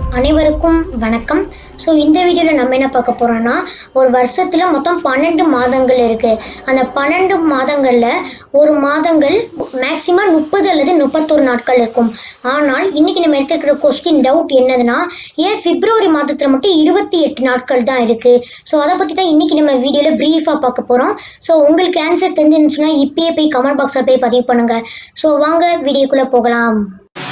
அனைவருக்கும் வணக்கம் ஸோ இந்த வீடியோவில் நம்ம என்ன பார்க்க போகிறோம்னா ஒரு வருஷத்தில் மொத்தம் பன்னெண்டு மாதங்கள் இருக்குது அந்த பன்னெண்டு மாதங்களில் ஒரு மாதங்கள் மேக்ஸிமம் முப்பது அல்லது முப்பத்தொரு நாட்கள் இருக்கும் ஆனால் இன்னைக்கு நம்ம எடுத்துக்கிற கொஸ்டின் டவுட் என்னதுன்னா ஏன் பிப்ரவரி மாதத்தில் மட்டும் இருபத்தி எட்டு நாட்கள் தான் இருக்குது ஸோ அதை பற்றி தான் இன்னைக்கு நம்ம வீடியோவில் ப்ரீஃபாக பார்க்க போகிறோம் ஸோ உங்களுக்கு ஆன்சர் தெரிஞ்சிருந்துச்சுன்னா இப்பயே போய் கமெண்ட் பாக்ஸில் போய் பதிவு பண்ணுங்கள் ஸோ வாங்க வீடியோக்குள்ளே போகலாம்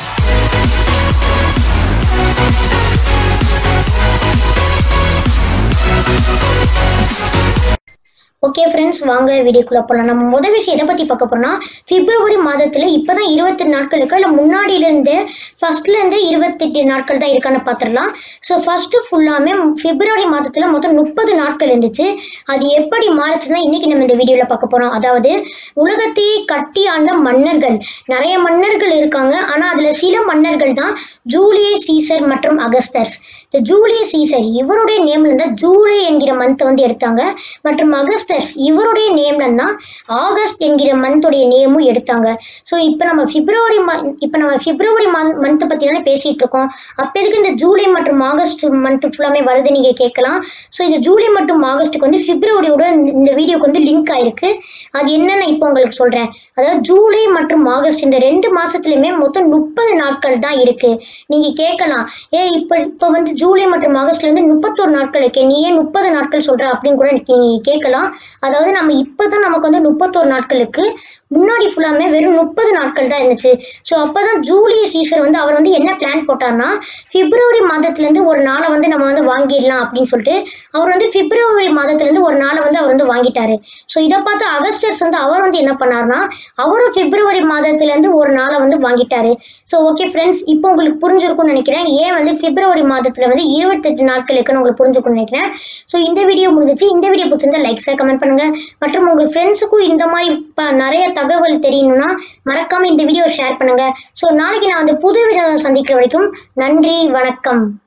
ஓகே ஃப்ரெண்ட்ஸ் வாங்க வீடியோக்குள்ள போகலாம் நம்ம முதல் விஷயம் எதை பற்றி பார்க்க போறோம்னா பிப்ரவரி மாதத்தில் இப்போ தான் இருபத்தெட்டு நாட்களுக்கு இல்லை முன்னாடியிலேருந்து ஃபர்ஸ்ட்லேருந்து இருபத்தெட்டு நாட்கள் தான் இருக்கான்னு பார்த்துடலாம் ஸோ ஃபர்ஸ்ட்டு ஃபுல்லாமே பிப்ரவரி மாதத்தில் மொத்தம் முப்பது நாட்கள் இருந்துச்சு அது எப்படி மாறுச்சுன்னா இன்னைக்கு நம்ம இந்த வீடியோவில் பார்க்க போகிறோம் அதாவது உலகத்தையே கட்டி ஆண்ட மன்னர்கள் நிறைய மன்னர்கள் இருக்காங்க ஆனால் அதில் சில மன்னர்கள் தான் ஜூலியஸ் சீசர் மற்றும் அகஸ்டர்ஸ் இந்த ஜூலியஸ் சீசர் இவருடைய நேம்ல இருந்தா ஜூலை என்கிற மந்த் வந்து எடுத்தாங்க மற்றும் அகஸ்டர்ஸ் இவருடைய நேம்ல தான் ஆகஸ்ட் என்கிற மந்தோடைய நேமும் எடுத்தாங்க ஸோ இப்போ நம்ம பிப்ரவரி இப்போ நம்ம பிப்ரவரி மந்த் பற்றி தானே பேசிட்டு இருக்கோம் அப்போ எதுக்கு இந்த ஜூலை மற்றும் ஆகஸ்ட் மந்த் ஃபுல்லாமே வருது நீங்க கேட்கலாம் ஸோ இந்த ஜூலை மற்றும் ஆகஸ்ட்டுக்கு வந்து பிப்ரவரியோட இந்த வீடியோக்கு வந்து லிங்க் ஆயிருக்கு அது என்னன்னு இப்போ உங்களுக்கு சொல்றேன் அதாவது ஜூலை மற்றும் ஆகஸ்ட் இந்த ரெண்டு மாசத்துலயுமே மொத்தம் முப்பது நாட்கள் தான் இருக்கு நீங்க கேட்கலாம் ஏ இப்ப இப்ப வந்து ஜூலை மற்றும் ஆகஸ்ட்ல இருந்து முப்பத்தோரு நாட்கள் இருக்கு நீ ஏன் முப்பது நாட்கள் சொல்ற அப்படின்னு கூட நீங்க கேட்கலாம் அதாவது நம்ம இப்பதான் நமக்கு வந்து முப்பத்தோரு நாட்களுக்கு முன்னாடி ஃபுல்லாமே வெறும் முப்பது நாட்கள் தான் இருந்துச்சு ஸோ அப்பதான் ஜூலியஸ் சீசர் வந்து அவர் வந்து என்ன பிளான் போட்டார்னா பிப்ரவரி மாதத்துலேருந்து ஒரு நாளை வந்து நம்ம வந்து வாங்கிடலாம் அப்படின்னு சொல்லிட்டு அவர் வந்து பிப்ரவரி மாதத்துலேருந்து ஒரு நாளை வந்து அவர் வந்து வாங்கிட்டாரு ஸோ இதை பார்த்து அகஸ்டர்ஸ் வந்து அவர் வந்து என்ன பண்ணார்னா அவரும் பிப்ரவரி மாதத்துலேருந்து ஒரு நாளை வந்து வாங்கிட்டாரு ஸோ ஓகே ஃப்ரெண்ட்ஸ் இப்போ உங்களுக்கு புரிஞ்சிருக்கும்னு நினைக்கிறேன் ஏன் வந்து பிப்ரவரி மாதத்தில் வந்து இருபத்தெட்டு நாட்கள் இருக்குன்னு உங்களுக்கு புரிஞ்சுக்கும்னு நினைக்கிறேன் ஸோ இந்த வீடியோ முடிஞ்சிச்சு இந்த வீடியோ பிடிச்சிருந்தா லைக்ஸாக கமெண்ட் பண்ணுங்க மற்றும் உங்கள் ஃப்ரெண்ட்ஸுக்கும் இந்த மாதிரி ப- நிறைய தகவல் தெரியணும்னா மறக்காம இந்த வீடியோ ஷேர் பண்ணுங்க ஸோ நாளைக்கு நான் வந்து புது வீடியோ சந்திக்கிற வரைக்கும் நன்றி வணக்கம்